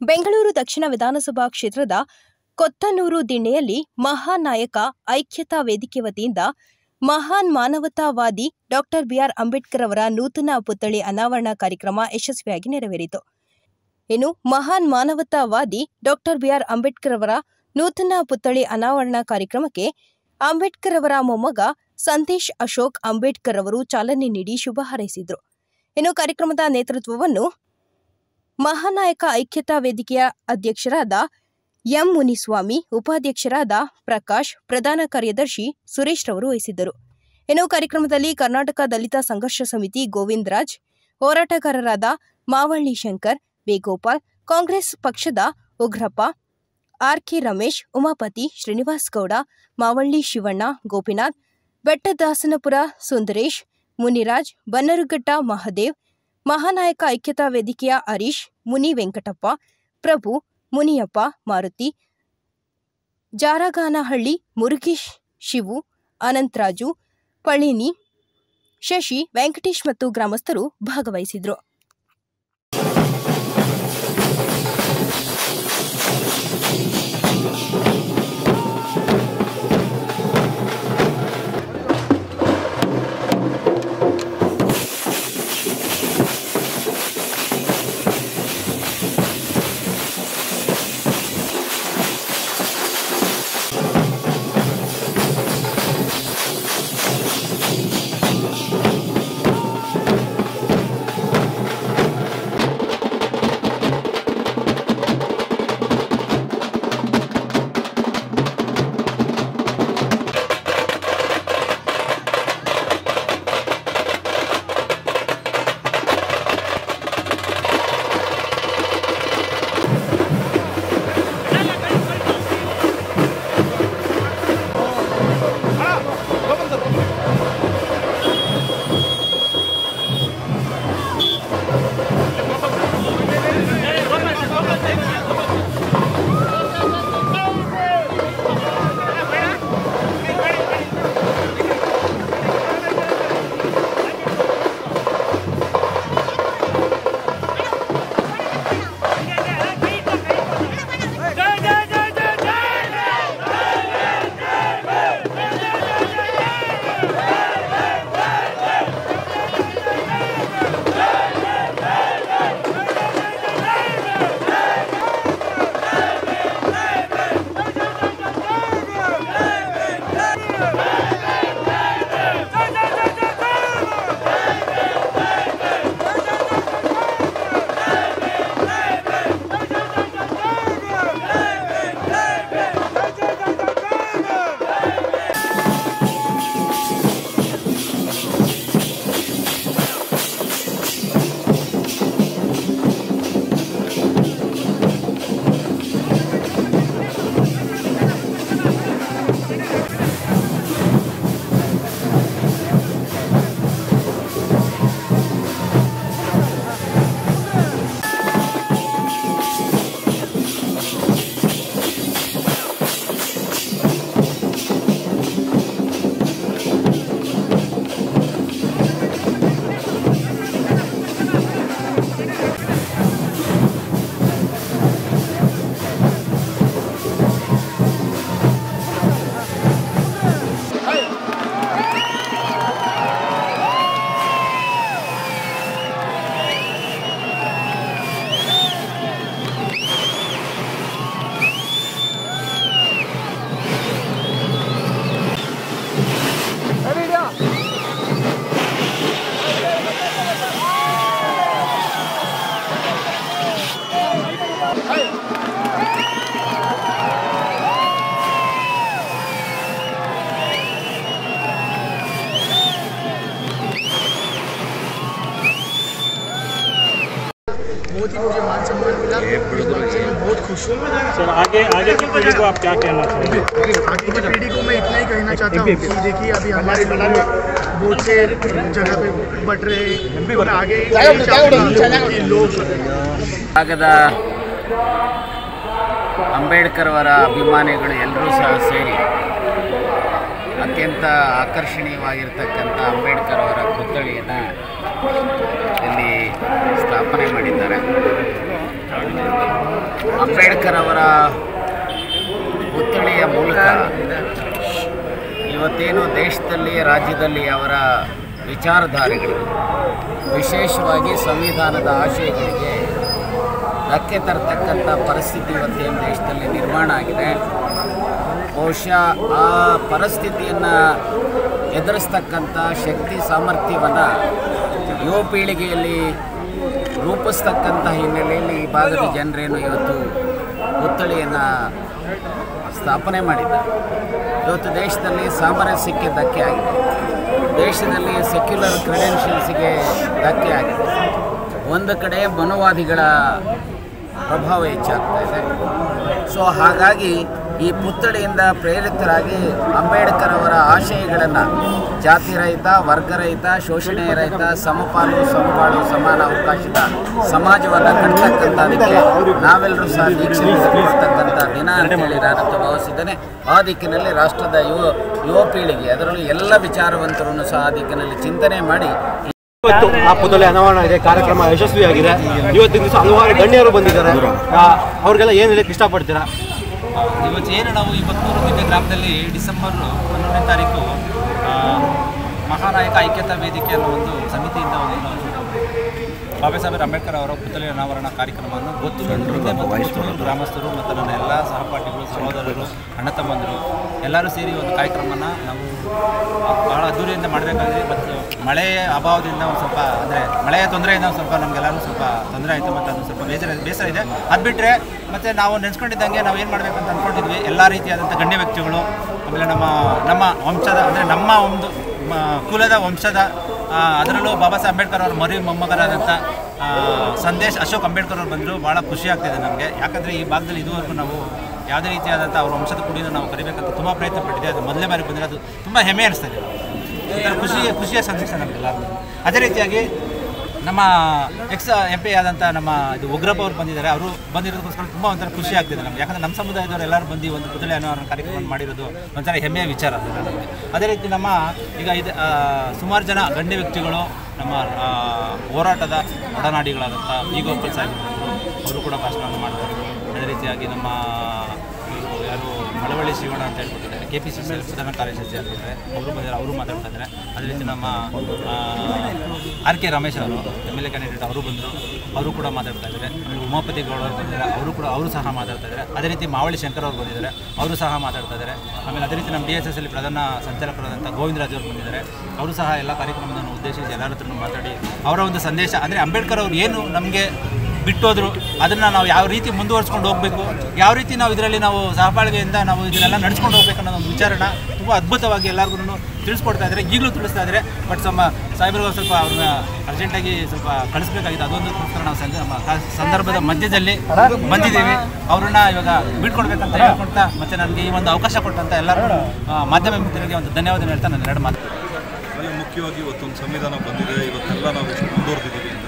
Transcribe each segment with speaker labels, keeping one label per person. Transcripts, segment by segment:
Speaker 1: ಬೆಂಗಳೂರು ದಕ್ಷಿಣ ವಿಧಾನಸಭಾ ಕ್ಷೇತ್ರದ ಕೊತ್ತನೂರು ದಿಣ್ಣೆಯಲ್ಲಿ ಮಹಾನ್ ನಾಯಕ ಐಕ್ಯತಾ ವೇದಿಕೆ ವತಿಯಿಂದ ಮಹಾನ್ ಮಾನವತಾವಾದಿ ಡಾಕ್ಟರ್ ಬಿಆರ್ ಅಂಬೇಡ್ಕರ್ ಅವರ ನೂತನ ಪುತ್ಥಳಿ ಅನಾವರಣ ಕಾರ್ಯಕ್ರಮ ಯಶಸ್ವಿಯಾಗಿ ನೆರವೇರಿತು ಇನ್ನು ಮಹಾನ್ ಮಾನವತಾವಾದಿ ಡಾಕ್ಟರ್ ಬಿಆರ್ ಅಂಬೇಡ್ಕರ್ ಅವರ ನೂತನ ಪುತ್ಥಳಿ ಅನಾವರಣ ಕಾರ್ಯಕ್ರಮಕ್ಕೆ ಅಂಬೇಡ್ಕರ್ ಅವರ ಮೊಮ್ಮಗ ಸಂತೇಶ್ ಅಶೋಕ್ ಅಂಬೇಡ್ಕರ್ ಅವರು ಚಾಲನೆ ನೀಡಿ ಶುಭ ಹಾರೈಸಿದರು ಇನ್ನು ಕಾರ್ಯಕ್ರಮದ ನೇತೃತ್ವವನ್ನು ಮಹಾನಾಯಕ ಐಕ್ಯತಾ ವೇದಿಕೆಯ ಅಧ್ಯಕ್ಷರಾದ ಎಂ ಮುನಿಸ್ವಾಮಿ ಉಪಾಧ್ಯಕ್ಷರಾದ ಪ್ರಕಾಶ್ ಪ್ರಧಾನ ಕಾರ್ಯದರ್ಶಿ ಸುರೇಶ್ ರವರು ವಹಿಸಿದ್ದರು ಇನ್ನು ಕಾರ್ಯಕ್ರಮದಲ್ಲಿ ಕರ್ನಾಟಕ ದಲಿತ ಸಂಘರ್ಷ ಸಮಿತಿ ಗೋವಿಂದ್ ರಾಜ್ ಹೋರಾಟಗಾರರಾದ ಮಾವಳ್ಳಿ ಶಂಕರ್ ವೇಗೋಪಾಲ್ ಕಾಂಗ್ರೆಸ್ ಪಕ್ಷದ ಉಗ್ರಪ್ಪ ಆರ್ಕೆ ರಮೇಶ್ ಉಮಾಪತಿ ಶ್ರೀನಿವಾಸ್ ಗೌಡ ಮಾವಳ್ಳಿ ಶಿವಣ್ಣ ಗೋಪಿನಾಥ್ ಬೆಟ್ಟದಾಸನಪುರ ಸುಂದರೇಶ್ ಮುನಿರಾಜ್ ಬನ್ನರುಘಟ್ಟ ಮಹದೇವ್ ಮಹಾನಾಯಕ ಐಕ್ಯತಾ ವೇದಿಕೆಯ ಹರೀಶ್ ಮುನಿ ವೆಂಕಟಪ್ಪ ಪ್ರಭು ಮುನಿಯಪ್ಪ ಮಾರುತಿ ಜಾರಗಾನಹಳ್ಳಿ ಮುರುಗೇಶ್ ಶಿವು ಅನಂತರಾಜು ಪಳಿನಿ ಶಶಿ ವೆಂಕಟೇಶ್ ಮತ್ತು ಗ್ರಾಮಸ್ಥರು ಭಾಗವಹಿಸಿದ್ರು
Speaker 2: बहुत ही मुझे मान सम्मान मिला इस बात से मैं बहुत खुश हूँ
Speaker 3: सर आगे आगे की पीढ़ी को आप क्या कहना चाहेंगे
Speaker 2: आगे की पीढ़ी को मैं इतना ही कहना चाहता हूँ कि देखिए अभी हमारे लोग बहुत से जगह पे बट रहे हैं और आगे यही चाहूंगा कि लोग
Speaker 4: ಭಾಗದ ಅಂಬೇಡ್ಕರ್ ಅವರ ಅಭಿಮಾನಿಗಳು ಎಲ್ಲರೂ ಸಹ ಸೇರಿ ಅತ್ಯಂತ ಆಕರ್ಷಣೀಯವಾಗಿರ್ತಕ್ಕಂಥ ಅಂಬೇಡ್ಕರ್ ಅವರ ಪುತ್ಥಳಿಯನ್ನು ಇಲ್ಲಿ ಸ್ಥಾಪನೆ ಮಾಡಿದ್ದಾರೆ ಅಂಬೇಡ್ಕರ್ ಅವರ ಪುತ್ಥಳಿಯ ಮೂಲಕ ಇವತ್ತೇನು ದೇಶದಲ್ಲಿ ರಾಜ್ಯದಲ್ಲಿ ಅವರ ವಿಚಾರಧಾರೆಗಳು ವಿಶೇಷವಾಗಿ ಸಂವಿಧಾನದ ಆಶಯಗಳಿಗೆ ಧಕ್ಕೆ ತರತಕ್ಕಂಥ ಪರಿಸ್ಥಿತಿ ಇವತ್ತೇನು ದೇಶದಲ್ಲಿ ನಿರ್ಮಾಣ ಆಗಿದೆ ಬಹುಶಃ ಆ ಪರಿಸ್ಥಿತಿಯನ್ನು ಎದುರಿಸ್ತಕ್ಕಂಥ ಶಕ್ತಿ ಸಾಮರ್ಥ್ಯವನ್ನು ಯುವ ಪೀಳಿಗೆಯಲ್ಲಿ ರೂಪಿಸ್ತಕ್ಕಂಥ ಹಿನ್ನೆಲೆಯಲ್ಲಿ ಈ ಭಾಗದ ಜನರೇನು ಇವತ್ತು ಪುತ್ಥಳಿಯನ್ನು ಸ್ಥಾಪನೆ ಮಾಡಿದ್ದಾರೆ ಇವತ್ತು ದೇಶದಲ್ಲಿ ಸಾಮರಸ್ಯಕ್ಕೆ ಧಕ್ಕೆ ಆಗಿದೆ ದೇಶದಲ್ಲಿ ಸೆಕ್ಯುಲರ್ ಕ್ರೆಡೆನ್ಷಿಯಲ್ಸ್ಗೆ ಧಕ್ಕೆ ಆಗಿದೆ ಒಂದು ಕಡೆ ಮನುವಾದಿಗಳ ಪ್ರಭಾವ ಹೆಚ್ಚಾಗ್ತಾ ಇದೆ ಸೊ ಹಾಗಾಗಿ ಈ ಪುತ್ಥಳಿಯಿಂದ ಪ್ರೇರಿತರಾಗಿ ಅಂಬೇಡ್ಕರ್ ಅವರ ಆಶಯಗಳನ್ನು ಜಾತಿ ರಹಿತ ವರ್ಗರಹಿತ ಶೋಷಣೆ ರಹಿತ ಸಮಪಾಲು ಸಮಬಾಳು ಸಮಾನ ಅವಕಾಶದ ಸಮಾಜವನ್ನು ಕಟ್ತಕ್ಕಂಥದಕ್ಕೆ ನಾವೆಲ್ಲರೂ ಸಹ ದೀಕ್ಷೆ ಕೊಡ್ತಕ್ಕಂಥ ದಿನ ಅಂತೇಳಿ ನಾನಂತೂ ಭಾವಿಸಿದ್ದೇನೆ ಆ ದಿಕ್ಕಿನಲ್ಲಿ ರಾಷ್ಟ್ರದ ಯುವ ಯುವ ಪೀಳಿಗೆ ಅದರಲ್ಲೂ ಎಲ್ಲ ವಿಚಾರವಂತರನ್ನು ಸಹ ಆ ದಿಕ್ಕಿನಲ್ಲಿ ಚಿಂತನೆ ಮಾಡಿ
Speaker 5: ಇವತ್ತು ಆ ಪುತಲೆ ಅನಾವರಣ ಇದೆ ಕಾರ್ಯಕ್ರಮ ಯಶಸ್ವಿಯಾಗಿದೆ ಇವತ್ತಿನ ದಿವಸ ಹಲವಾರು ಗಣ್ಯರು ಬಂದಿದ್ದಾರೆ ಆ, ಅವ್ರಿಗೆಲ್ಲ ಏನು ಹೇಳಕ್ಕೆ ಇಷ್ಟಪಡ್ತೀರಾ
Speaker 6: ಇವತ್ತು ಏನು ನಾವು ಇಪ್ಪತ್ತ್ಮೂರು ದಿನ ಗ್ರಾಮದಲ್ಲಿ ಡಿಸೆಂಬರ್ ಹನ್ನೊಂದನೇ ತಾರೀಕು ಆ, ಮಹಾನಾಯಕ ಐಕ್ಯತಾ ವೇದಿಕೆ ಅನ್ನೋ ಒಂದು ಸಮಿತಿಯಿಂದ ಒಂದು ಬಾಬಾ ಸಾಹೇಬ್ ಅಂಬೇಡ್ಕರ್ ಅವರ ಪುತ್ಥಳಿ ಅನಾವರಣ ಕಾರ್ಯಕ್ರಮವನ್ನು ಗೊತ್ತುಗೊಂಡಿರುತ್ತೆ ಮತ್ತು ಗೊತ್ತುಗೊಂಡು ಗ್ರಾಮಸ್ಥರು ಮತ್ತು ನನ್ನ ಎಲ್ಲ ಸಹಪಾಠಿಗಳು ಸಹೋದರರು ಅಣ್ಣ ತಮ್ಮಂದರು ಎಲ್ಲರೂ ಸೇರಿ ಒಂದು ಕಾರ್ಯಕ್ರಮನ ನಾವು ಬಹಳ ಅದ್ದೂರಿಯಿಂದ ಮಾಡಬೇಕಾದ್ರೆ ಮತ್ತು ಮಳೆಯ ಅಭಾವದಿಂದ ಒಂದು ಸ್ವಲ್ಪ ಅಂದರೆ ಮಳೆಯ ತೊಂದರೆಯಿಂದ ಒಂದು ಸ್ವಲ್ಪ ನಮಗೆಲ್ಲರೂ ಸ್ವಲ್ಪ ತೊಂದರೆ ಆಯಿತು ಮತ್ತು ಅದು ಸ್ವಲ್ಪ ಬೇಸರ ಬೇಸರ ಇದೆ ಅದು ಬಿಟ್ಟರೆ ಮತ್ತು ನಾವು ನೆನೆಸ್ಕೊಂಡಿದ್ದಂಗೆ ನಾವು ಏನು ಮಾಡಬೇಕು ಅಂತ ಅಂದ್ಕೊಂಡಿದ್ವಿ ಎಲ್ಲ ರೀತಿಯಾದಂಥ ಗಣ್ಯ ವ್ಯಕ್ತಿಗಳು ಆಮೇಲೆ ನಮ್ಮ ನಮ್ಮ ವಂಶದ ಅಂದರೆ ನಮ್ಮ ಒಂದು ಮ- ಕುಲದ ವಂಶದ ಆ, ಅದರಲ್ಲೂ ಬಾಬಾ ಸಾಹೇಬ್ ಅಂಬೇಡ್ಕರ್ ಅವ್ರ ಮರಿ ಮೊಮ್ಮಗರಾದಂಥ ಆ, ಸಂದೇಶ್ ಅಶೋಕ್ ಅಂಬೇಡ್ಕರ್ ಅವ್ರು ಬಂದರು ಭಾಳ ಖುಷಿ ಆಗ್ತಿದೆ ನಮಗೆ ಯಾಕಂದರೆ ಈ ಭಾಗದಲ್ಲಿ ಇದುವರೆಗೂ ನಾವು ಯಾವುದೇ ರೀತಿಯಾದಂಥ ಅವ್ರ ವಂಶದ ಕುಡಿನ ನಾವು ಕರಿಬೇಕಂತ ತುಂಬ ಪ್ರಯತ್ನ ಪಟ್ಟಿದೆ ಅದು ಮೊದಲನೇ ಬಾರಿ ಬಂದರೆ ಅದು ತುಂಬ ಹೆಮ್ಮೆ ಅನಿಸ್ತಾ ಇದೆ ಒಂಥರ ಖುಷಿ ಖುಷಿಯ ಸಂದೇಶ ನಮಗೆಲ್ಲ ಅದೇ ರೀತಿಯಾಗಿ ನಮ್ಮ ಎಕ್ಸ್ ಎಂ ಪಿ ಆದಂಥ ನಮ್ಮ ಇದು ಉಗ್ರಪ್ಪ ಅವರು ಬಂದಿದ್ದಾರೆ ಅವರು ಬಂದಿರೋದಕ್ಕೋಸ್ಕರ ತುಂಬ ಒಂಥರ ಖುಷಿ ಆಗ್ತಿದೆ ನಮಗೆ ಯಾಕಂದರೆ ನಮ್ಮ ಸಮುದಾಯದವರು ಎಲ್ಲರೂ ಬಂದು ಒಂದು ಪುತ್ಥಳಿ ಅನ್ನೋ ಕಾರ್ಯಕ್ರಮ ಮಾಡಿರೋದು ಒಂಥರ ಹೆಮ್ಮೆಯ ವಿಚಾರ ಅದು ನಮಗೆ ಅದೇ ರೀತಿ ನಮ್ಮ ಈಗ ಇದು ಆ, ಸುಮಾರು ಜನ ಗಣ್ಯ ವ್ಯಕ್ತಿಗಳು ನಮ್ಮ ಆ, ಹೋರಾಟದ ಒಡನಾಡಿಗಳಾದಂಥ ಬಿ ಗೋಪಾಲ್ ಸಾಹೇಬ್ ಬಂದರು ಅವರು ಕೂಡ ಭಾಷಣವನ್ನು ಮಾಡಿದ್ರು ಅದೇ ರೀತಿಯಾಗಿ ನಮ್ಮ ಇವರು ಯಾರು ಮಳವಳ್ಳಿ ಶಿವಣ್ಣ ಅಂತ ಹೇಳ್ಕೊಟ್ಟಿದ್ದಾರೆ ಕೆ ಪಿ ಸಿ ಸಿ ಪ್ರಧಾನ ಕಾರ್ಯದರ್ಶಿ ಆಗಿದ್ದಾರೆ ಅವರು ಬಂದಿದ್ದಾರೆ ಅವರು ಮಾತಾಡ್ತಾ ಇದ್ದಾರೆ ಅದೇ ರೀತಿ ನಮ್ಮ ಆರ್ ಕೆ ರಮೇಶ್ ಅವರು ಎಮ್ ಎಲ್ ಎ ಕ್ಯಾಂಡಿಡೇಟ್ ಅವರು ಬಂದರು ಅವರು ಕೂಡ ಮಾತಾಡ್ತಾ ಇದ್ದಾರೆ ಆಮೇಲೆ ಉಮಾಪತಿ ಗೌಡ ಅವರು ಬಂದಿದ್ದಾರೆ ಅವರು ಕೂಡ ಅವರು ಸಹ ಮಾತಾಡ್ತಾ ಇದ್ದಾರೆ ಅದೇ ರೀತಿ ಮಾವಳಿ ಶಂಕರ್ ಅವರು ಬಂದಿದ್ದಾರೆ ಅವರು ಸಹ ಮಾತಾಡ್ತಾ ಇದ್ದಾರೆ ಆಮೇಲೆ ಅದೇ ರೀತಿ ನಮ್ಮ ಡಿ ಎಸ್ ಎಸ್ ಅಲ್ಲಿ ಪ್ರಧಾನ ಸಂಚಾಲಕರಾದಂಥ ಗೋವಿಂದರಾಜ್ ಅವರು ಬಂದಿದ್ದಾರೆ ಅವರು ಸಹ ಎಲ್ಲ ಕಾರ್ಯಕ್ರಮವನ್ನು ಉದ್ದೇಶಿಸಿ ಎಲ್ಲರ ಹತ್ರನೂ ಮಾತಾಡಿ ಅವರ ಒಂದು ಸಂದೇಶ ಅಂದರೆ ಅಂಬೇಡ್ಕರ್ ಅವರು ಏನು ನಮಗೆ ಬಿಟ್ಟೋದ್ರು ಅದನ್ನು ನಾವು ಯಾವ ರೀತಿ ಮುಂದುವರ್ಸ್ಕೊಂಡು ಹೋಗಬೇಕು ಯಾವ ರೀತಿ ನಾವು ಇದರಲ್ಲಿ ನಾವು ಸಹಬಾಳ್ವೆಯಿಂದ ನಾವು ಇದನ್ನೆಲ್ಲ ನಡ್ಸ್ಕೊಂಡು ಹೋಗ್ಬೇಕು ಅನ್ನೋ ಒಂದು ವಿಚಾರನ ತುಂಬ ಅದ್ಭುತವಾಗಿ ಎಲ್ಲರಿಗೂ ತಿಳಿಸ್ಕೊಡ್ತಾ ಇದ್ದಾರೆ ಈಗಲೂ ತಿಳಿಸ್ತಾ ಇದ್ದಾರೆ ಬಟ್ ನಮ್ಮ ಸಾಹೇಬ್ರಿಗೆ ಸ್ವಲ್ಪ ಅವ್ರನ್ನ ಅರ್ಜೆಂಟಾಗಿ ಸ್ವಲ್ಪ ಕಳಿಸ್ಬೇಕಾಗಿತ್ತು ಅದೊಂದಕ್ಕೋಸ್ಕರ ನಾವು ಸಂದ ನಮ್ಮ ಆ ಸಂದರ್ಭದ ಮಧ್ಯದಲ್ಲಿ ಬಂದಿದ್ದೀವಿ ಅವ್ರನ್ನ ಇವಾಗ ಬಿಟ್ಕೊಡ್ಬೇಕಂತ ಹೇಳ್ಕೊಳ್ತಾ ಮತ್ತು ನನಗೆ ಈ ಒಂದು ಅವಕಾಶ ಕೊಟ್ಟಂತ ಎಲ್ಲರೂ ಆ, ಮಾಧ್ಯಮ ಮಿತ್ರರಿಗೆ ಒಂದು ಧನ್ಯವಾದ ಹೇಳ್ತಾ ನನ್ನ ಎರಡು ಮಾತು
Speaker 7: ಆಮೇಲೆ ಮುಖ್ಯವಾಗಿ ಇವತ್ತೊಂದು ಸಂವಿಧಾನ ಬಂದಿದೆ ಇವತ್ತೆಲ್ಲ ನಾವು ಎಷ್ಟು ಮುಂದುವರೆದಿದ್ದೀವಿ ಅಂದರೆ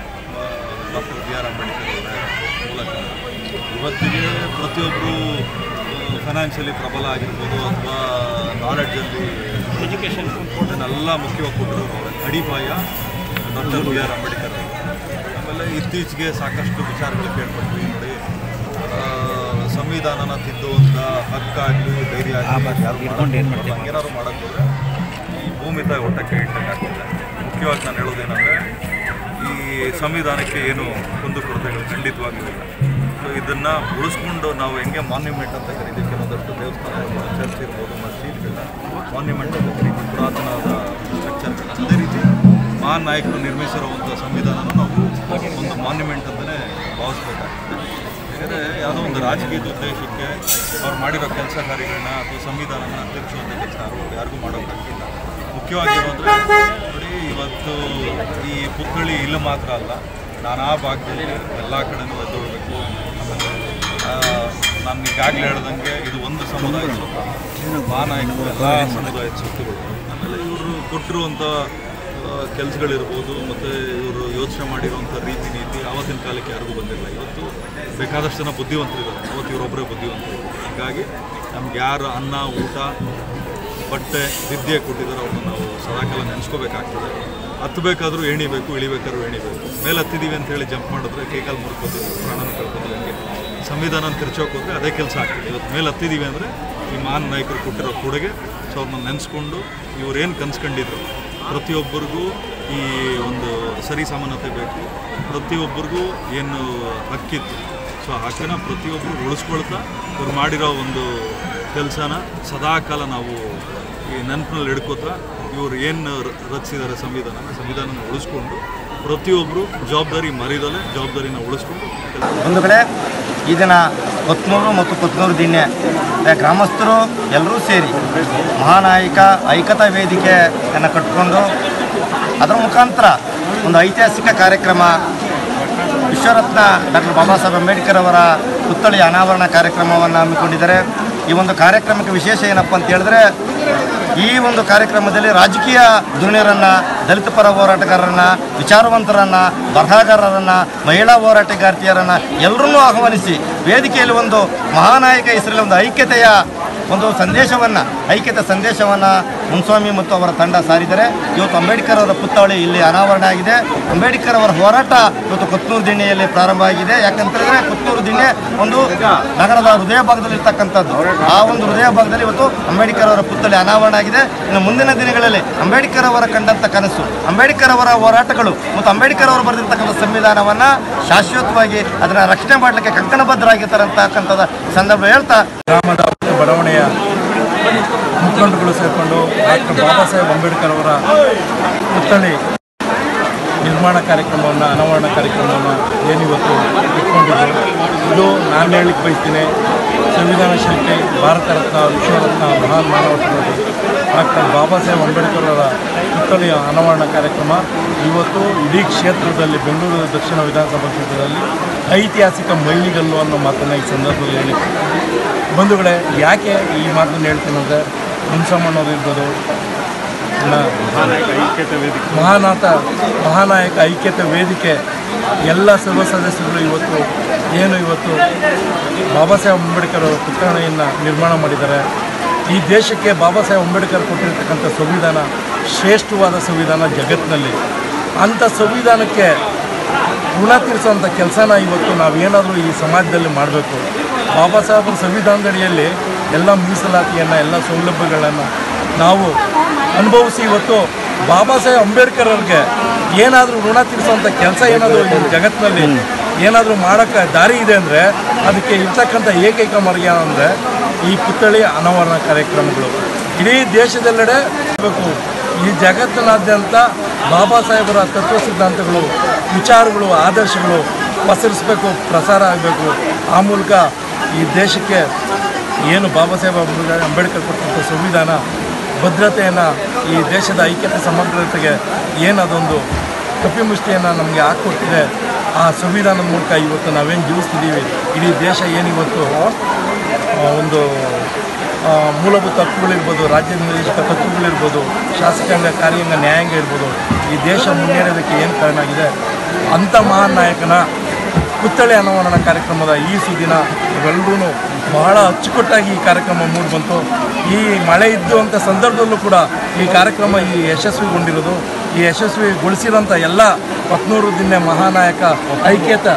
Speaker 7: ಡಾಕ್ಟರ್ ಬಿ ಆರ್ ಅಂಬೇಡ್ಕರ್ ಅವರ ಮೂಲಕ ಇವತ್ತಿಗೆ ಪ್ರತಿಯೊಬ್ಬರು ಫೈನಾನ್ಷಿಯಲಿ ಪ್ರಬಲ ಆಗಿರ್ಬೋದು ಅಥವಾ ನಾಲೆಡ್ಜಲ್ಲಿ ಎಜುಕೇಷನ್ ಅದನ್ನೆಲ್ಲ ಮುಖ್ಯವಾಗಿ ಕೊಟ್ಟರು ಅಡಿಪಾಯ ಡಾಕ್ಟರ್ ಬಿ ಆರ್ ಅಂಬೇಡ್ಕರ್ ಅವರು. ಆಮೇಲೆ ಇತ್ತೀಚೆಗೆ ಸಾಕಷ್ಟು ವಿಚಾರಗಳು ಕೇಳ್ಪಟ್ವಿ ನೋಡಿ ಆ, ಸಂವಿಧಾನನ ತಿದ್ದುವಂಥ ಹಕ್ಕಾಗಲಿ ಧೈರ್ಯ ಆಗಲಿ ಯಾರು ಹಂಗೇನಾದ್ರು ಮಾಡೋಕ್ಕೆ ಹೋದ್ರೆ ಈ ಭೂಮಿ ತಾಯಿ ಒಟ್ಟಕ್ಕೆ ಇಟ್ಟಕ್ಕಾಗ್ತದೆ ಮುಖ್ಯವಾಗಿ ನಾನು ಹೇಳೋದೇನೆಂದರೆ ಈ ಸಂವಿಧಾನಕ್ಕೆ ಏನು ಕುಂದುಕೊರತೆಗಳು ಖಂಡಿತವಾಗ್ಲೂ ಇಲ್ಲ ಸೊ ಇದನ್ನು ಉಳಿಸ್ಕೊಂಡು ನಾವು ಹೆಂಗೆ ಮಾನ್ಯುಮೆಂಟ್ ಅಂತ ಕರಿತೀವಿ ಕೆಲವೊಂದಷ್ಟು ದೇವಸ್ಥಾನ ಚರ್ಚ್ ಇರ್ಬೋದು ಮಸೀದ್ಗಳ ಮಾನ್ಯುಮೆಂಟ್ ಅಂತ ಕರಿತೀವಿ ಪುರಾತನವಾದ ಸ್ಟ್ರಕ್ಚರ್ಗಳು ಅದೇ ರೀತಿ ಮಹಾನ್ ನಾಯಕರು ನಿರ್ಮಿಸಿರುವಂಥ ಸಂವಿಧಾನನ ನಾವು ಒಂದು ಮಾನ್ಯುಮೆಂಟ್ ಅಂತಲೇ ಭಾವಿಸ್ಬೇಕಾಗ್ತದೆ ಯಾಕಂದರೆ ಯಾವುದೋ ಒಂದು ರಾಜಕೀಯದ ಉದ್ದೇಶಕ್ಕೆ ಅವ್ರು ಮಾಡಿರೋ ಕೆಲಸ ಕಾರ್ಯಗಳನ್ನ ಅಥವಾ ಸಂವಿಧಾನನ ತಿರುಚುವಂಥ ಕೆಲಸ ಯಾರಿಗೂ ಮಾಡೋಕ್ಕಾಗಿಲ್ಲ ಮುಖ್ಯವಾಗಿ ಏನು ಅಂದರೆ ನೋಡಿ ಇವತ್ತು ಈ ಪುತ್ಥಳಿ ಇಲ್ಲಿ ಮಾತ್ರ ಅಲ್ಲ ನಾನಾ ಭಾಗದಲ್ಲಿ ಎಲ್ಲ ಕಡೆನೂ ಎದ್ದೊಳ್ಬೇಕು ಆಮೇಲೆ ಆ, ನಾನು ಈಗಾಗಲೇ ಹೇಳ್ದಂಗೆ ಇದು ಒಂದು ಸಮುದಾಯದ ಸ್ವತ್ತು ಮಹಾನಾಯಕರು ಎಲ್ಲ ಸಮುದಾಯದ ಸ್ವತ್ತುಗಳು ಆಮೇಲೆ ಇವರು ಕೊಟ್ಟಿರುವಂಥ ಕೆಲಸಗಳಿರ್ಬೋದು ಮತ್ತು ಇವರು ಯೋಚನೆ ಮಾಡಿರುವಂಥ ರೀತಿ ನೀತಿ ಆವತ್ತಿನ ಕಾಲಕ್ಕೆ ಯಾರಿಗೂ ಬಂದಿಲ್ಲ ಇವತ್ತು ಬೇಕಾದಷ್ಟು ಜನ ಬುದ್ಧಿವಂತರಿದ್ದಾರೆ ಅವತ್ತು ಇವರೊಬ್ಬರೇ ಬುದ್ಧಿವಂತರು ಹೀಗಾಗಿ ನಮ್ಗೆ ಯಾರು ಅನ್ನ ಊಟ ಬಟ್ಟೆ ವಿದ್ಯೆ ಕೊಟ್ಟಿದ್ದಾರೆ ಅವ್ರನ್ನ ನಾವು ಸದಾಕಾಲ ನೆನೆಸ್ಕೋಬೇಕಾಗ್ತದೆ ಹತ್ತಬೇಕಾದ್ರೂ ಎಣಿಬೇಕು ಇಳಿಬೇಕಾದ್ರೂ ಎಣಿಬೇಕು ಮೇಲೆ ಹತ್ತಿದ್ದೀವಿ ಅಂತ ಹೇಳಿ ಜಂಪ್ ಮಾಡಿದ್ರೆ ಕೈಕಾಲು ಮುರ್ಕೋತೀವಿ ಪ್ರಾಣನ ಕಳ್ಕೊತೀವಿ ಹಂಗೆ ಸಂವಿಧಾನ ತಿರ್ಚೋಕೆ ಹೋದ್ರೆ ಅದೇ ಕೆಲಸ ಆಗ್ತದೆ ಇವತ್ತು ಮೇಲೆ ಹತ್ತಿದ್ದೀವಿ ಅಂದರೆ ಈ ಮಹಾನ್ ನಾಯಕರು ಕೊಟ್ಟಿರೋ ಕೊಡುಗೆ ಸೊ ಅವ್ರನ್ನ ನೆನೆಸ್ಕೊಂಡು ಇವ್ರೇನು ಕನ್ಸ್ಕೊಂಡಿದ್ರು ಪ್ರತಿಯೊಬ್ಬರಿಗೂ ಈ ಒಂದು ಸರಿ ಸಮಾನತೆ ಬೇಕು ಪ್ರತಿಯೊಬ್ಬರಿಗೂ ಏನು ಹಕ್ಕಿತ್ತು ಸೊ ಆ ಹಕ್ಕನ್ನ ಪ್ರತಿಯೊಬ್ಬರು ಉಳಿಸ್ಕೊಳ್ತಾ ಇವ್ರು ಮಾಡಿರೋ ಒಂದು ಕೆಲಸನ ಸದಾಕಾಲ ನಾವು ಈ ನೆನಪಿನಲ್ಲಿ ಹಿಡ್ಕೋತಾ ಇವ್ರು ಏನು ರಚಿಸಿದ್ದಾರೆ ಸಂವಿಧಾನನ ಸಂವಿಧಾನನ ಉಳಿಸ್ಕೊಂಡು ಪ್ರತಿಯೊಬ್ಬರು ಜವಾಬ್ದಾರಿ ಮರಿದಲೆ ಜವಾಬ್ದಾರಿನ ಉಳಿಸ್ಕೊಂಡು ಕೆಲ್ಸ
Speaker 8: ಒಂದು ಕಡೆ ಈ ದಿನ ಕೊತ್ನೂರು ಮತ್ತು ಕೊತ್ನೂರು ದಿಣ್ಣೆ ಆ ಗ್ರಾಮಸ್ಥರು ಎಲ್ಲರೂ ಸೇರಿ ಮಹಾನಾಯಕ ಐಕ್ಯತಾ ವೇದಿಕೆಯನ್ನು ಕಟ್ಟಿಕೊಂಡು ಅದರ ಮುಖಾಂತರ ಒಂದು ಐತಿಹಾಸಿಕ ಕಾರ್ಯಕ್ರಮ ವಿಶ್ವರತ್ನ ಡಾಕ್ಟರ್ ಬಾಬಾ ಸಾಹೇಬ್ ಅಂಬೇಡ್ಕರ್ ಅವರ ಪುತ್ಥಳಿ ಅನಾವರಣ ಕಾರ್ಯಕ್ರಮವನ್ನು ಹಮ್ಮಿಕೊಂಡಿದ್ದಾರೆ ಈ ಒಂದು ಕಾರ್ಯಕ್ರಮಕ್ಕೆ ವಿಶೇಷ ಏನಪ್ಪ ಅಂತ ಹೇಳಿದ್ರೆ ಈ ಒಂದು ಕಾರ್ಯಕ್ರಮದಲ್ಲಿ ರಾಜಕೀಯ ಧುರೀಣರನ್ನು ದಲಿತ ಪರ ಹೋರಾಟಗಾರರನ್ನ ವಿಚಾರವಂತರನ್ನ ಬರಹಗಾರರನ್ನ ಮಹಿಳಾ ಹೋರಾಟಗಾರ್ತಿಯರನ್ನ ಎಲ್ಲರನ್ನೂ ಆಹ್ವಾನಿಸಿ ವೇದಿಕೆಯಲ್ಲಿ ಒಂದು ಮಹಾನಾಯಕ ಹೆಸರಲ್ಲಿ ಒಂದು ಐಕ್ಯತೆಯ ಒಂದು ಸಂದೇಶವನ್ನು ಐಕ್ಯತೆ ಸಂದೇಶವನ್ನು ಮುನ್ಸ್ವಾಮಿ ಮತ್ತು ಅವರ ತಂಡ ಸಾರಿದ್ದಾರೆ ಇವತ್ತು ಅಂಬೇಡ್ಕರ್ ಅವರ ಪುತ್ಥಳಿ ಇಲ್ಲಿ ಅನಾವರಣ ಆಗಿದೆ ಅಂಬೇಡ್ಕರ್ ಅವರ ಹೋರಾಟ ಇವತ್ತು ಕೊತ್ನೂರು ದಿಣ್ಣೆಯಲ್ಲಿ ಪ್ರಾರಂಭ ಆಗಿದೆ ಯಾಕಂತಂದ್ರೆ ಕೊತ್ನೂರು ದಿಣ್ಣೆ ಒಂದು ನಗರದ ಹೃದಯ ಭಾಗದಲ್ಲಿ ಇರ್ತಕ್ಕಂಥದ್ದು ಆ ಒಂದು ಹೃದಯ ಭಾಗದಲ್ಲಿ ಇವತ್ತು ಅಂಬೇಡ್ಕರ್ ಅವರ ಪುತ್ಥಳಿ ಅನಾವರಣ ಆಗಿದೆ ಇನ್ನು ಮುಂದಿನ ದಿನಗಳಲ್ಲಿ ಅಂಬೇಡ್ಕರ್ ಅವರ ಕಂಡಂಥ ಕನಸು ಅಂಬೇಡ್ಕರ್ ಅವರ ಹೋರಾಟಗಳು ಮತ್ತು ಅಂಬೇಡ್ಕರ್ ಅವರು ಬರೆದಿರ್ತಕ್ಕಂಥ ಸಂವಿಧಾನವನ್ನು ಶಾಶ್ವತವಾಗಿ ಅದನ್ನು ರಕ್ಷಣೆ ಮಾಡಲಿಕ್ಕೆ ಕಂಕಣಬದ್ಧರಾಗಿರ್ತಾರೆ ಅಂತಕ್ಕಂಥದ್ದು ಸಂದರ್ಭ ಹೇಳ್ತಾ
Speaker 9: ಗ್ರಾಮದ ಮತ್ತು ಬಡಾವಣೆಯ ಮುಖಂಡರುಗಳು ಸೇರಿಕೊಂಡು ಡಾಕ್ಟರ್ ಬಾಬಾ ಸಾಹೇಬ್ ಅಂಬೇಡ್ಕರ್ ಅವರ ಪುತ್ಥಳಿ ನಿರ್ಮಾಣ ಕಾರ್ಯಕ್ರಮವನ್ನು ಅನಾವರಣ ಕಾರ್ಯಕ್ರಮವನ್ನು ಏನಿವತ್ತು ಇಟ್ಕೊಂಡಿದ್ದು ಇದು ನಾನು ಹೇಳಲಿಕ್ಕೆ ಬಯಸ್ತೀನಿ ಸಂವಿಧಾನ ಶಿಲ್ಪಿ ಭಾರತ ರತ್ನ ವಿಶ್ವರತ್ನ ಮಹಾನ್ ಮಾನವತ್ವದಲ್ಲಿ ಡಾಕ್ಟರ್ ಬಾಬಾ ಸಾಹೇಬ್ ಅಂಬೇಡ್ಕರ್ ಅವರ ಪುತ್ಥಳಿಯ ಅನಾವರಣ ಕಾರ್ಯಕ್ರಮ ಇವತ್ತು ಇಡೀ ಕ್ಷೇತ್ರದಲ್ಲಿ ಬೆಂಗಳೂರು ದಕ್ಷಿಣ ವಿಧಾನಸಭಾ ಕ್ಷೇತ್ರದಲ್ಲಿ ಐತಿಹಾಸಿಕ ಮೈಲಿಗಲ್ಲು ಅನ್ನೋ ಮಾತನ್ನು ಈ ಸಂದರ್ಭದಲ್ಲಿ ಹೇಳಿ ಬಂಧುಗಳೇ ಯಾಕೆ ಈ ಮಾತನ್ನು ಹೇಳ್ತೀನಿ ಅಂದರೆ ಮುನ್ಸಮ್ಮನವರು ಇರ್ಬೋದು ಇನ್ನು ಮಹಾನಾಥ ಮಹಾನಾಯಕ ಐಕ್ಯತೆ ವೇದಿಕೆ ಎಲ್ಲ ಸರ್ವ ಸದಸ್ಯರು ಇವತ್ತು ಏನು ಇವತ್ತು ಬಾಬಾ ಸಾಹೇಬ್ ಅಂಬೇಡ್ಕರ್ ಅವರ ಪುತ್ಥಳಿಯನ್ನು ನಿರ್ಮಾಣ ಮಾಡಿದ್ದಾರೆ ಈ ದೇಶಕ್ಕೆ ಬಾಬಾ ಸಾಹೇಬ್ ಅಂಬೇಡ್ಕರ್ ಕೊಟ್ಟಿರ್ತಕ್ಕಂಥ ಸಂವಿಧಾನ ಶ್ರೇಷ್ಠವಾದ ಸಂವಿಧಾನ ಜಗತ್ತಿನಲ್ಲಿ ಅಂಥ ಸಂವಿಧಾನಕ್ಕೆ ಋಣ ತೀರಿಸುವಂಥ ಕೆಲಸನ ಇವತ್ತು ನಾವೇನಾದರೂ ಈ ಸಮಾಜದಲ್ಲಿ ಮಾಡಬೇಕು ಬಾಬಾ ಸಾಹೇಬರ ಸಂವಿಧಾನದಡಿಯಲ್ಲಿ ಎಲ್ಲ ಮೀಸಲಾತಿಯನ್ನು ಎಲ್ಲ ಸೌಲಭ್ಯಗಳನ್ನು ನಾವು ಅನುಭವಿಸಿ ಇವತ್ತು ಬಾಬಾ ಸಾಹೇಬ್ ಅಂಬೇಡ್ಕರ್ ಅವ್ರಿಗೆ ಏನಾದರೂ ಋಣ ತೀರಿಸುವಂಥ ಕೆಲಸ ಏನಾದರೂ ಈ ಜಗತ್ತಿನಲ್ಲಿ ಏನಾದರೂ ಮಾಡೋಕ್ಕೆ ದಾರಿ ಇದೆ ಅಂದರೆ ಅದಕ್ಕೆ ಇರ್ತಕ್ಕಂಥ ಏಕೈಕ ಮಾರ್ಗ ಅಂದರೆ ಈ ಪುತ್ಥಳಿ ಅನಾವರಣ ಕಾರ್ಯಕ್ರಮಗಳು ಇಡೀ ದೇಶದೆಲ್ಲೆಡೆ ಬೇಕು ಈ ಜಗತ್ತಿನಾದ್ಯಂತ ಬಾಬಾ ಸಾಹೇಬರ ತತ್ವ ಸಿದ್ಧಾಂತಗಳು ವಿಚಾರಗಳು ಆದರ್ಶಗಳು ಪಸರಿಸಬೇಕು ಪ್ರಸಾರ ಆಗಬೇಕು ಆ ಮೂಲಕ ಈ ದೇಶಕ್ಕೆ ಏನು ಬಾಬಾ ಸಾಹೇಬ್ ಅಂಬೇಡ್ಕರ್ ಅಂಬೇಡ್ಕರ್ ಕೊಟ್ಟಂಥ ಸಂವಿಧಾನ ಭದ್ರತೆಯನ್ನು ಈ ದೇಶದ ಐಕ್ಯತೆ ಸಮಗ್ರತೆಗೆ ಏನು ಅದೊಂದು ಕಪಿಮುಷ್ಟಿಯನ್ನು ನಮಗೆ ಹಾಕ್ಕೊಟ್ಟಿದೆ ಆ ಸಂವಿಧಾನದ ಮೂಲಕ ಇವತ್ತು ನಾವೇನು ಜೀವಿಸ್ತಿದ್ದೀವಿ ಇಡೀ ದೇಶ ಏನಿವತ್ತು ಆ, ಒಂದು ಆ, ಮೂಲಭೂತ ಹಕ್ಕುಗಳಿರ್ಬೋದು ರಾಜ್ಯ ನಿರ್ದೇಶಕ ತತ್ವಗಳಿರ್ಬೋದು ಶಾಸಕಾಂಗ ಕಾರ್ಯಾಂಗ ನ್ಯಾಯಾಂಗ ಇರ್ಬೋದು ಈ ದೇಶ ಮುನ್ನೇರೋದಕ್ಕೆ ಏನು ಕಾರಣ ಆಗಿದೆ ಅಂಥ ಮಹಾನ್ ನಾಯಕನ ಪುತ್ಥಳಿ ಅನಾವರಣ ಕಾರ್ಯಕ್ರಮದ ಈ ಸುದಿನ ಇವೆಲ್ಲರೂ ಬಹಳ ಅಚ್ಚುಕಟ್ಟಾಗಿ ಈ ಕಾರ್ಯಕ್ರಮ ಮೂಡಿಬಂತು ಈ ಮಳೆ ಇದ್ದುವಂಥ ಸಂದರ್ಭದಲ್ಲೂ ಕೂಡ ಈ ಕಾರ್ಯಕ್ರಮ ಈ ಯಶಸ್ವಿಗೊಂಡಿರೋದು ಈ ಯಶಸ್ವಿಗೊಳಿಸಿರೋಂಥ ಎಲ್ಲ ಪತ್ನೂರು ದಿನ್ನೆ ಮಹಾನಾಯಕ ಐಕ್ಯತೆ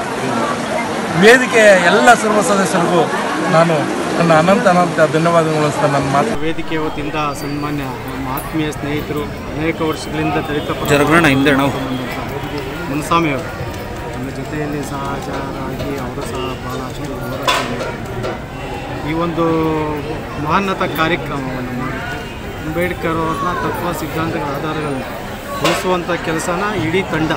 Speaker 9: ವೇದಿಕೆಯ ಎಲ್ಲ ಸರ್ವ ಸದಸ್ಯರಿಗೂ ನಾನು ನನ್ನ ಅನಂತ ಅನಂತ ಧನ್ಯವಾದಗಳು ಅಂತ ನನ್ನ ಮಾತು
Speaker 10: ವೇದಿಕೆ ವತಿಯಿಂದ ಸನ್ಮಾನ್ಯ ನಮ್ಮ ಆತ್ಮೀಯ ಸ್ನೇಹಿತರು ಅನೇಕ ವರ್ಷಗಳಿಂದ ದಲಿತ ಪರ
Speaker 6: ಜರಗೋಣ ಹಿಂದೆ ನಾವು
Speaker 10: ಮುನ್ಸ್ವಾಮಿ ಅವರು ನಮ್ಮ ಜೊತೆಯಲ್ಲಿ ಸಹಚರಾಗಿ ಅವರು ಸಹ ಬಹಳಷ್ಟು ಹೋರಾಟ ಮಾಡಿದ್ದಾರೆ. ಈ ಒಂದು ಮಹಾನ್ನತ ಕಾರ್ಯಕ್ರಮವನ್ನು ಮಾಡಿ ಅಂಬೇಡ್ಕರ್ ಅವ್ರನ್ನ ತತ್ವ ಸಿದ್ಧಾಂತಗಳ ಆಧಾರಗಳನ್ನು ಉಳಿಸುವಂಥ ಕೆಲಸನ ಇಡೀ ತಂಡ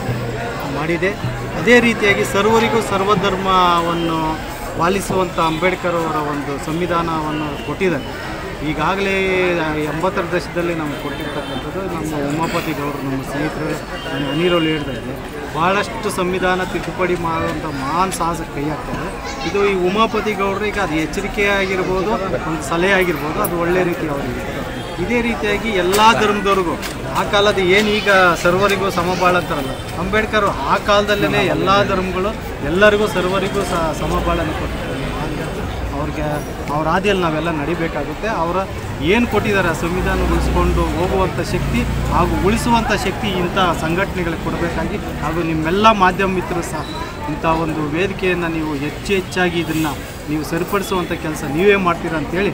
Speaker 10: ಮಾಡಿದೆ ಅದೇ ರೀತಿಯಾಗಿ ಸರ್ವರಿಗೂ ಸರ್ವಧರ್ಮವನ್ನು ಪಾಲಿಸುವಂಥ ಅಂಬೇಡ್ಕರ್ ಅವರ ಒಂದು ಸಂವಿಧಾನವನ್ನು ಕೊಟ್ಟಿದ್ದಾರೆ ಈಗಾಗಲೇ ಎಂಬತ್ತರ ದಶಕದಲ್ಲಿ ನಮ್ಗೆ ಕೊಟ್ಟಿರ್ತಕ್ಕಂಥದ್ದು ನಮ್ಮ ಉಮಾಪತಿ ಗೌಡರು ನಮ್ಮ ಸ್ನೇಹಿತರು ಅನಿರೋಲ್ ಹೇಳ್ತಾ ಇದ್ದಾರೆ ಭಾಳಷ್ಟು ಸಂವಿಧಾನ ತಿದ್ದುಪಡಿ ಮಾಡುವಂಥ ಮಹಾನ್ ಸಾಹಸ ಕೈ ಹಾಕ್ತಾರೆ ಇದು ಈ ಉಮಾಪತಿ ಗೌಡರಿಗೆ ಅದು ಎಚ್ಚರಿಕೆ ಆಗಿರ್ಬೋದು ಒಂದು ಸಲಹೆ ಆಗಿರ್ಬೋದು ಅದು ಒಳ್ಳೆ ರೀತಿ ಅವರಿಗೆ ಇದೇ ರೀತಿಯಾಗಿ ಎಲ್ಲ ಧರ್ಮದವ್ರಿಗೂ ಆ ಕಾಲದ ಏನು ಈಗ ಸರ್ವರಿಗೂ ಸಮಬಾಳ ಅಂತಾರಲ್ಲ ಅಂಬೇಡ್ಕರ್ ಆ ಕಾಲದಲ್ಲೇ ಎಲ್ಲ ಧರ್ಮಗಳು ಎಲ್ಲರಿಗೂ ಸರ್ವರಿಗೂ ಸಹ ಸಮಬಾಳನ್ನು ಕೊಟ್ಟಿದ್ದಾರೆ ಹಾಗೆ ಅವ್ರಿಗೆ ಅವ್ರ ಹಾದಿಯಲ್ಲಿ ನಾವೆಲ್ಲ ನಡಿಬೇಕಾಗುತ್ತೆ ಅವರ ಏನು ಕೊಟ್ಟಿದ್ದಾರೆ ಆ ಸಂವಿಧಾನ ಉಳಿಸ್ಕೊಂಡು ಹೋಗುವಂಥ ಶಕ್ತಿ ಹಾಗೂ ಉಳಿಸುವಂಥ ಶಕ್ತಿ ಇಂಥ ಸಂಘಟನೆಗಳಿಗೆ ಕೊಡಬೇಕಾಗಿ ಹಾಗೂ ನಿಮ್ಮೆಲ್ಲ ಮಾಧ್ಯಮ ಮಿತ್ರರು ಸಹ ಇಂಥ ಒಂದು ವೇದಿಕೆಯನ್ನು ನೀವು ಹೆಚ್ಚು ಹೆಚ್ಚಾಗಿ ಇದನ್ನು ನೀವು ಸರಿಪಡಿಸುವಂಥ ಕೆಲಸ ನೀವೇ ಮಾಡ್ತೀರಾ ಅಂತೇಳಿ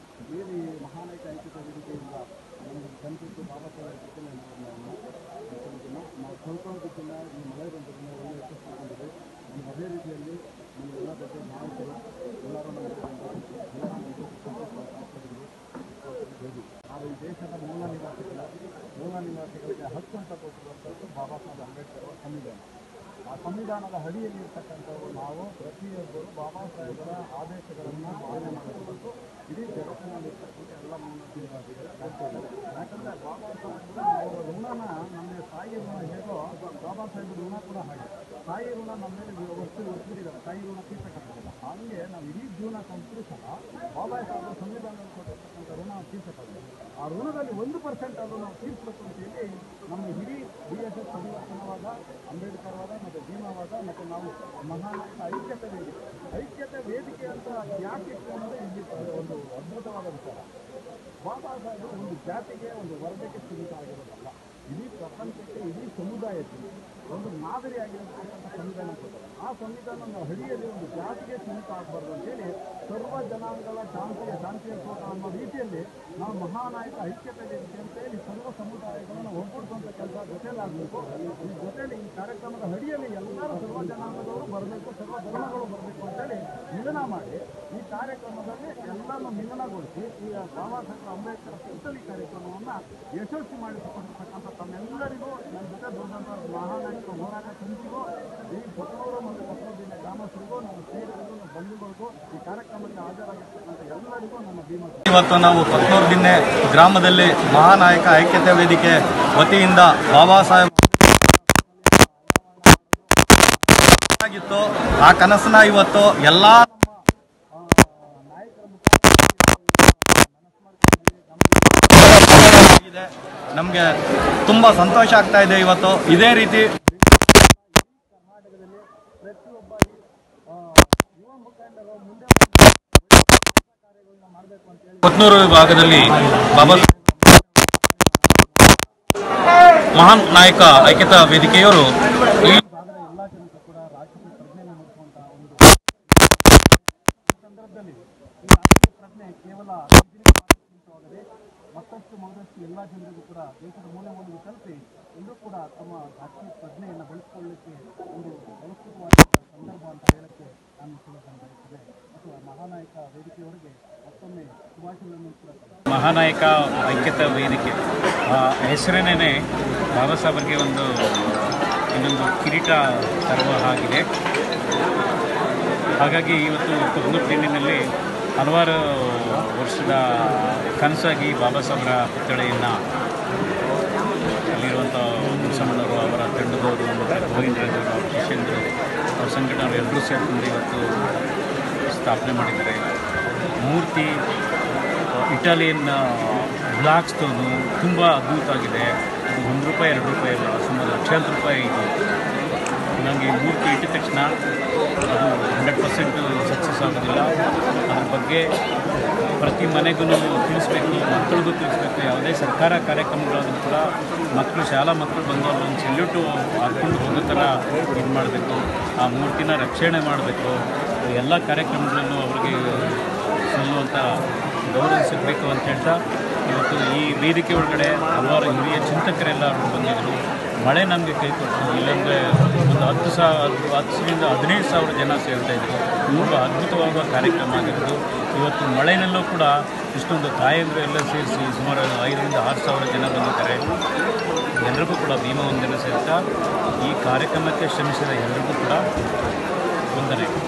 Speaker 2: ಆ ಸಂವಿಧಾನದ ಅಡಿಯಲ್ಲಿ ಇರ್ತಕ್ಕಂಥವು ನಾವು ಪ್ರತಿಯೊಬ್ಬರು ಬಾಬಾ ಸಾಹೇಬರ ಆದೇಶಗಳನ್ನು ಪಾಲನೆ ಮಾಡಬೇಕು ಇಡೀ ಜಗತ್ತಿನಲ್ಲಿರ್ತಕ್ಕಂಥ ಎಲ್ಲ ಮುನ್ನಡೆದಿದ್ದಾರೆ ಯಾಕಂದರೆ ಬಾಬಾ ಸಾಹೇಬರು ಅವರ ಋಣನ ನಮ್ಮ ತಾಯಿ ಋಣ ಹೇಗೋ ಬಾಬಾ ಸಾಹೇಬರ ಋಣ ಕೂಡ ಹಾಗೆ ತಾಯಿ ಋಣ ನಮ್ಮ ಮೇಲೆ ವಸ್ತು ಒತ್ತಿದ್ದಾರೆ ತಾಯಿ ಋಣ ತೀರ್ಸಕ್ಕಾಗೋದಿಲ್ಲ ಹಾಗೆ ನಾವು ಇಡೀ ಜೀವನ ಕಂಪರು ಸಹ ಬಾಬಾ ಸಾಹೇಬರ ಸಂವಿಧಾನದಲ್ಲಿ ಕೊಟ್ಟಿರ್ತಕ್ಕಂಥ ಋಣ ತೀರ್ಸಕ್ಕಾಗಲ್ಲ ಆ ಋಣದಲ್ಲಿ ಒಂದು ಪರ್ಸೆಂಟ್ ಆದರೂ ನಾವು ತೀರಿಸಬೇಕು ಅಂತೇಳಿ ನಮ್ಮ ಇಡೀ ಬಿ ಎಸ್ ಎಸ್ ಪರಿವರ್ತನವಾದ ಅಂಬೇಡ್ಕರ್ವಾದ ಮತ್ತು ಭೀಮವಾದ ಮತ್ತು ನಾವು ಮಹಾನಾಯಕ ಐಕ್ಯತೆ ವೇದಿಕೆ ಐಕ್ಯತೆ ವೇದಿಕೆ ಅಂತ ಯಾಕೆ ಇತ್ತು ಅನ್ನೋದು ಇಲ್ಲಿ ಒಂದು ಅದ್ಭುತವಾದ ವಿಚಾರ ಬಾಬಾ ಸಾಹೇಬರು ಒಂದು ಜಾತಿಗೆ ಒಂದು ವರ್ಗಕ್ಕೆ ಸೀಮಿತ ಆಗಿರೋದಲ್ಲ ಇಡೀ ಪ್ರಪಂಚಕ್ಕೆ ಇಡೀ ಸಮುದಾಯಕ್ಕೆ ಒಂದು ಮಾದರಿಯಾಗಿರತಕ್ಕಂಥ ಸಂವಿಧಾನ ಕೊಟ್ಟರು ಆ ಸಂವಿಧಾನದ ಅಡಿಯಲ್ಲಿ ಒಂದು ಜಾತಿಗೆ ಸೀಮಿತ ಆಗಬಾರ್ದು ಅಂತೇಳಿ ಸರ್ವ ಜನಾಂಗಗಳ ಶಾಂತಿಯ ಶಾಂತಿಯ ತೋಟ ಅನ್ನೋ ರೀತಿಯಲ್ಲಿ ನಾವು ಮಹಾನಾಯಕ ಐಕ್ಯತೆ ವೇದಿಕೆ ಅಂತ ಹೇಳಿ ಸರ್ವ ಸಮುದಾಯಗಳನ್ನು ಒಗ್ಗೂಡಿಸುವಂಥ ಕೆಲಸ ಜೊತೆಲಾಗಬೇಕು ಈ ಜೊತೆಲಿ ಈ ಕಾರ್ಯಕ್ರಮದ ಅಡಿಯಲ್ಲಿ ಎಲ್ಲರೂ ಸರ್ವ ಜನಾಂಗದವರು ಬರಬೇಕು ಸರ್ವ ಧರ್ಮಗಳು ಬರಬೇಕು ಅಂತೇಳಿ ಮಿಲನ ಮಾಡಿ ಈ ಕಾರ್ಯಕ್ರಮದಲ್ಲಿ ಎಲ್ಲರನ್ನು ಮಿಲನಗೊಳಿಸಿ ಈ ಬಾಬಾ ಸಾಹೇಬ್ ಅಂಬೇಡ್ಕರ್ ಪುಸ್ತಳಿ ಕಾರ್ಯಕ್ರಮವನ್ನು ಯಶಸ್ವಿ ಮಾಡಿಸಿಕೊಂಡಿರ್ತಕ್ಕಂಥ ತಮ್ಮೆಲ್ಲರಿಗೂ ನನ್ನ ಜೊತೆ ಬಂದಂಥ ಮಹಾನಾಯಕ ಹೋರಾಟ ಸಮಿತಿಗೂ ಈ ಕೊಟ್ಟೂರು ಮತ್ತು ಕೊಟ್ಟೂರಿನ ಗ್ರಾಮಸ್ಥರಿಗೂ ನಮ್ಮ ಸ್ನೇಹಿತರಿಗೂ ನಮ್ಮ ಬಂಧುಗಳಿಗೂ ಈ ಕಾರ್ಯಕ್ರಮಕ್ಕೆ ಹಾಜರಾಗಿರ್ತಕ್ಕಂಥ ಎಲ್ಲರಿಗೂ ನಮ್ಮ ಭೀಮ
Speaker 8: ಇವತ್ತು ನಾವು ಕೊತ್ನೂರು ದಿನ್ನೆ ಗ್ರಾಮದಲ್ಲಿ ಮಹಾನಾಯಕ ಐಕ್ಯತೆ ವೇದಿಕೆ ವತಿಯಿಂದ ಬಾಬಾ ಸಾಹೇಬ್ ಆಗಿತ್ತು ಆ ಕನಸನ್ನ ಇವತ್ತು ಎಲ್ಲ ನಮಗೆ ತುಂಬ ಸಂತೋಷ ಆಗ್ತಾ ಇದೆ ಇವತ್ತು ಇದೇ ರೀತಿ
Speaker 6: ಕೊತ್ನೂರು ಭಾಗದಲ್ಲಿ ಬಾಬಾ ಮಹಾನ್ ನಾಯಕ ಐಕ್ಯತಾ ವೇದಿಕೆಯವರು ಈ
Speaker 2: ಸಂದರ್ಭದಲ್ಲಿ ಈ ಆರ್ಥಿಕ ಪ್ರಜ್ಞೆ ಕೇವಲ ಸೀಮಿತವಾಗದೆ ಮತ್ತಷ್ಟು ಮಗದಷ್ಟು ಎಲ್ಲ ಜನರಿಗೂ ಕೂಡ ದೇಶದ ಮೂಲೆ ಮೂಲೆಗೆ ತಲುಪಿ ಎಲ್ಲರೂ ಕೂಡ ತಮ್ಮ ಆರ್ಥಿಕ ಪ್ರಜ್ಞೆಯನ್ನು ಬೆಳೆಸಿಕೊಳ್ಳಲಿಕ್ಕೆ ಒಂದು ವ್ಯವಸ್ಥಿತವಾದಂಥ ಸಂದರ್ಭ ಅಂತ ಹೇಳಕ್ಕೆ ನಾನು ತಿಳಿಸಲು ಬಯಸ್ತೇನೆ ಮತ್ತು ಮಹಾನಾಯಕ ವೇದಿಕೆಯವರಿಗೆ ಮತ್ತೊಮ್ಮೆ ಶುಭಾಶಯಗಳನ್ನು ಕೂಡ
Speaker 6: ಮಹಾನಾಯಕ ಐಕ್ಯತಾ ವೇದಿಕೆ ಆ ಹೆಸರೇನೇ ಬಾಬಾ ಸಾಹೇಬರಿಗೆ ಒಂದು ಇನ್ನೊಂದು ಕಿರೀಟ ತರುವ ಹಾಗಿದೆ ಹಾಗಾಗಿ ಇವತ್ತು ಕುರ್ನೂರು ತಿಂಡಿನಲ್ಲಿ ಹಲವಾರು ವರ್ಷದ ಕನಸಾಗಿ ಬಾಬಾ ಸಾಹೇಬರ ಪುತ್ಥಳಿಯನ್ನು ಅಲ್ಲಿರುವಂಥ ಮುಸಮ್ಮನವರು ಅವರ ತಂಡದವರು ಮತ್ತು ಗೋವಿಂದರಾಜರು ಅವರ ಶಿಷ್ಯಂದರು ಅವ್ರ ಸಂಘಟನೆಯವರು ಎಲ್ಲರೂ ಸೇರಿಕೊಂಡು ಇವತ್ತು ಸ್ಥಾಪನೆ ಮಾಡಿದ್ದಾರೆ ಮೂರ್ತಿ ಇಟಾಲಿಯನ್ ಬ್ಲಾಕ್ ಸ್ಟೋನು ತುಂಬ ಅದ್ಭುತವಾಗಿದೆ ಅದು ಒಂದು ರೂಪಾಯಿ ಎರಡು ರೂಪಾಯಿ ಅಲ್ಲ ಸುಮಾರು ಲಕ್ಷಾಂತರ ರೂಪಾಯಿ ಇದು ನನಗೆ ಈ ಮೂರ್ತಿ ಇಟ್ಟಿದ ತಕ್ಷಣ ಅದು ಹಂಡ್ರೆಡ್ ಪರ್ಸೆಂಟ್ ಸಕ್ಸಸ್ ಆಗೋದಿಲ್ಲ ಅದ್ರ ಬಗ್ಗೆ ಪ್ರತಿ ಮನೆಗೂ ತಿಳಿಸ್ಬೇಕು ಮಕ್ಕಳಿಗೂ ತಿಳಿಸ್ಬೇಕು ಯಾವುದೇ ಸರ್ಕಾರ ಕಾರ್ಯಕ್ರಮಗಳಾದರೂ ಕೂಡ ಮಕ್ಕಳು ಶಾಲಾ ಮಕ್ಕಳು ಬಂದವರು ಒಂದು ಸೆಲ್ಯೂಟು ಹಾಕ್ಕೊಂಡು ಹೋಗೋ ಥರ ಇದು ಮಾಡಬೇಕು ಆ ಮೂರ್ತಿನ ರಕ್ಷಣೆ ಮಾಡಬೇಕು ಎಲ್ಲ ಕಾರ್ಯಕ್ರಮಗಳಲ್ಲೂ ಅವರಿಗೆ ಸಲ್ಲುವಂಥ ಗೌರವ ಸಿಗಬೇಕು ಅಂತ ಹೇಳ್ತಾ ಇವತ್ತು ಈ ವೇದಿಕೆ ಒಳಗಡೆ ಹಲವಾರು ಹಿರಿಯ ಚಿಂತಕರೆಲ್ಲ ಬಂದಿದ್ದರು ಮಳೆ ನಮಗೆ ಕೈ ಕೊಟ್ಟು ಇಲ್ಲಾಂದರೆ ಒಂದು ಹತ್ತು ಸಾವಿರ ಹತ್ತರಿಂದ ಹದಿನೈದು ಸಾವಿರ ಜನ ಸೇರ್ತಾ ಇದ್ರು ತುಂಬ ಅದ್ಭುತವಾದ ಕಾರ್ಯಕ್ರಮ ಆಗಿರೋದು ಇವತ್ತು ಮಳೆನಲ್ಲೂ ಕೂಡ ಇಷ್ಟೊಂದು ತಾಯಂದರು ಎಲ್ಲ ಸೇರಿಸಿ ಸುಮಾರು ಐದರಿಂದ ಆರು ಸಾವಿರ ಜನ ಬಂದಿದ್ದಾರೆ ಎಲ್ಲರಿಗೂ ಕೂಡ ಭೀಮ ವಂದನೆ ಸೇರ್ತಾ ಈ ಕಾರ್ಯಕ್ರಮಕ್ಕೆ ಶ್ರಮಿಸಿದ ಎಲ್ಲರಿಗೂ ಕೂಡ ವಂದನೆ